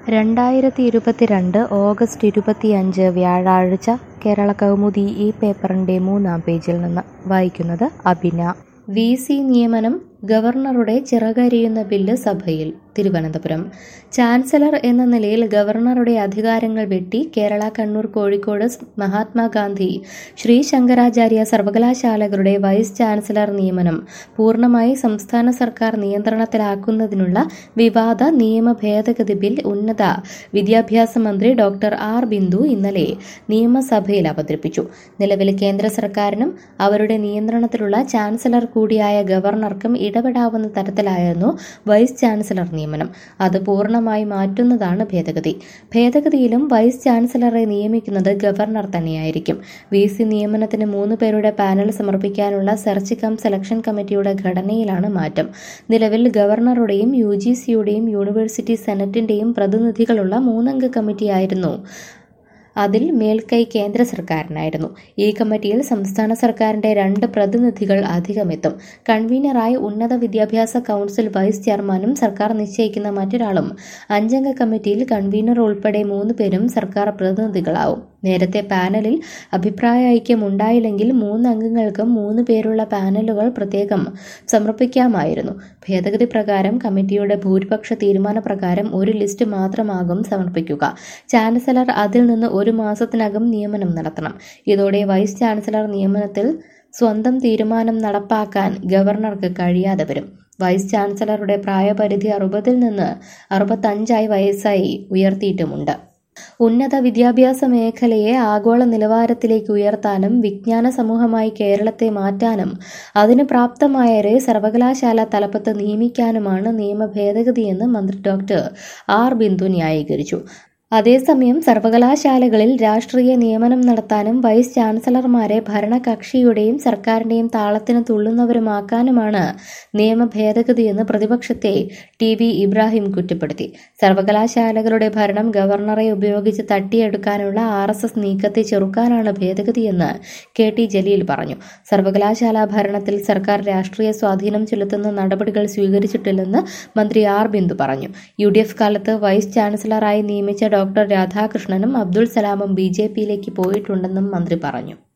രണ്ടായിരത്തി ഇരുപത്തിരണ്ട് ഓഗസ്റ്റ് ഇരുപത്തിയഞ്ച് വ്യാഴാഴ്ച കേരള കൗമുദി ഈ പേപ്പറിൻ്റെ മൂന്നാം പേജിൽ നിന്ന് വായിക്കുന്നത് അബിന വി സി നിയമനം ഗവർണറുടെ ചിറകരിയുന്ന ബില്ല് സഭയിൽ തിരുവനന്തപുരം ചാൻസലർ എന്ന നിലയിൽ ഗവർണറുടെ അധികാരങ്ങൾ വെട്ടി കേരള കണ്ണൂർ കോഴിക്കോട് മഹാത്മാഗാന്ധി ശ്രീ ശങ്കരാചാര്യ സർവകലാശാലകളുടെ വൈസ് ചാൻസലർ നിയമനം പൂർണ്ണമായി സംസ്ഥാന സർക്കാർ നിയന്ത്രണത്തിലാക്കുന്നതിനുള്ള വിവാദ നിയമ ഭേദഗതി ബിൽ ഉന്നത വിദ്യാഭ്യാസ മന്ത്രി ഡോക്ടർ ആർ ബിന്ദു ഇന്നലെ നിയമസഭയിൽ അവതരിപ്പിച്ചു നിലവിൽ കേന്ദ്ര സർക്കാരിനും അവരുടെ നിയന്ത്രണത്തിലുള്ള ചാൻസലർ കൂടിയായ ഗവർണർക്കും ഇടപെടാവുന്ന തരത്തിലായിരുന്നു വൈസ് ചാൻസലർ നിയമനം അത് പൂർണ്ണമായി മാറ്റുന്നതാണ് ഭേദഗതി ഭേദഗതിയിലും വൈസ് ചാൻസലറെ നിയമിക്കുന്നത് ഗവർണർ തന്നെയായിരിക്കും വി സി നിയമനത്തിന് മൂന്ന് പേരുടെ പാനൽ സമർപ്പിക്കാനുള്ള സെർച്ച് കം സെലക്ഷൻ കമ്മിറ്റിയുടെ ഘടനയിലാണ് മാറ്റം നിലവിൽ ഗവർണറുടെയും യു ജി സിയുടെയും യൂണിവേഴ്സിറ്റി സെനറ്റിന്റെയും പ്രതിനിധികളുള്ള മൂന്നംഗ കമ്മിറ്റിയായിരുന്നു അതിൽ മേൽക്കൈ കേന്ദ്ര സർക്കാരിനായിരുന്നു ഈ കമ്മിറ്റിയിൽ സംസ്ഥാന സർക്കാരിന്റെ രണ്ട് പ്രതിനിധികൾ അധികമെത്തും കൺവീനറായി ഉന്നത വിദ്യാഭ്യാസ കൗൺസിൽ വൈസ് ചെയർമാനും സർക്കാർ നിശ്ചയിക്കുന്ന മറ്റൊരാളും അഞ്ചംഗ കമ്മിറ്റിയിൽ കൺവീനർ ഉൾപ്പെടെ മൂന്ന് പേരും സർക്കാർ പ്രതിനിധികളാവും നേരത്തെ പാനലിൽ അഭിപ്രായ ഐക്യം ഉണ്ടായില്ലെങ്കിൽ മൂന്ന് അംഗങ്ങൾക്കും മൂന്ന് പേരുള്ള പാനലുകൾ പ്രത്യേകം സമർപ്പിക്കാമായിരുന്നു ഭേദഗതി പ്രകാരം കമ്മിറ്റിയുടെ ഭൂരിപക്ഷ തീരുമാനപ്രകാരം ഒരു ലിസ്റ്റ് മാത്രമാകും സമർപ്പിക്കുക ചാൻസലർ അതിൽ നിന്ന് ഒരു മാസത്തിനകം നിയമനം നടത്തണം ഇതോടെ വൈസ് ചാൻസലർ നിയമനത്തിൽ സ്വന്തം തീരുമാനം നടപ്പാക്കാൻ ഗവർണർക്ക് കഴിയാതെ വരും വൈസ് ചാൻസലറുടെ പ്രായപരിധി അറുപതിൽ നിന്ന് അറുപത്തഞ്ചായി വയസ്സായി ഉയർത്തിയിട്ടുമുണ്ട് ഉന്നത വിദ്യാഭ്യാസ മേഖലയെ ആഗോള നിലവാരത്തിലേക്ക് ഉയർത്താനും വിജ്ഞാന സമൂഹമായി കേരളത്തെ മാറ്റാനും അതിന് പ്രാപ്തമായവരെ സർവകലാശാല തലപ്പത്ത് നിയമിക്കാനുമാണ് നിയമ ഭേദഗതിയെന്ന് മന്ത്രി ഡോക്ടർ ആർ ബിന്ദു ന്യായീകരിച്ചു അതേസമയം സർവകലാശാലകളിൽ രാഷ്ട്രീയ നിയമനം നടത്താനും വൈസ് ചാൻസലർമാരെ ഭരണകക്ഷിയുടെയും സർക്കാരിന്റെയും താളത്തിന് തുള്ളുന്നവരുമാക്കാനുമാണ് നിയമ ഭേദഗതിയെന്ന് പ്രതിപക്ഷത്തെ ടി വി ഇബ്രാഹിം കുറ്റപ്പെടുത്തി സർവകലാശാലകളുടെ ഭരണം ഗവർണറെ ഉപയോഗിച്ച് തട്ടിയെടുക്കാനുള്ള ആർ എസ് എസ് നീക്കത്തെ ചെറുക്കാനാണ് ഭേദഗതിയെന്ന് കെ ടി ജലീൽ പറഞ്ഞു സർവകലാശാല ഭരണത്തിൽ സർക്കാർ രാഷ്ട്രീയ സ്വാധീനം ചെലുത്തുന്ന നടപടികൾ സ്വീകരിച്ചിട്ടില്ലെന്ന് മന്ത്രി ആർ ബിന്ദു പറഞ്ഞു യു ഡി എഫ് കാലത്ത് വൈസ് ചാൻസലറായി നിയമിച്ച ഡോക്ടർ രാധാകൃഷ്ണനും അബ്ദുൾ സലാമും ബി ജെ പിയിലേക്ക് പോയിട്ടുണ്ടെന്നും മന്ത്രി പറഞ്ഞു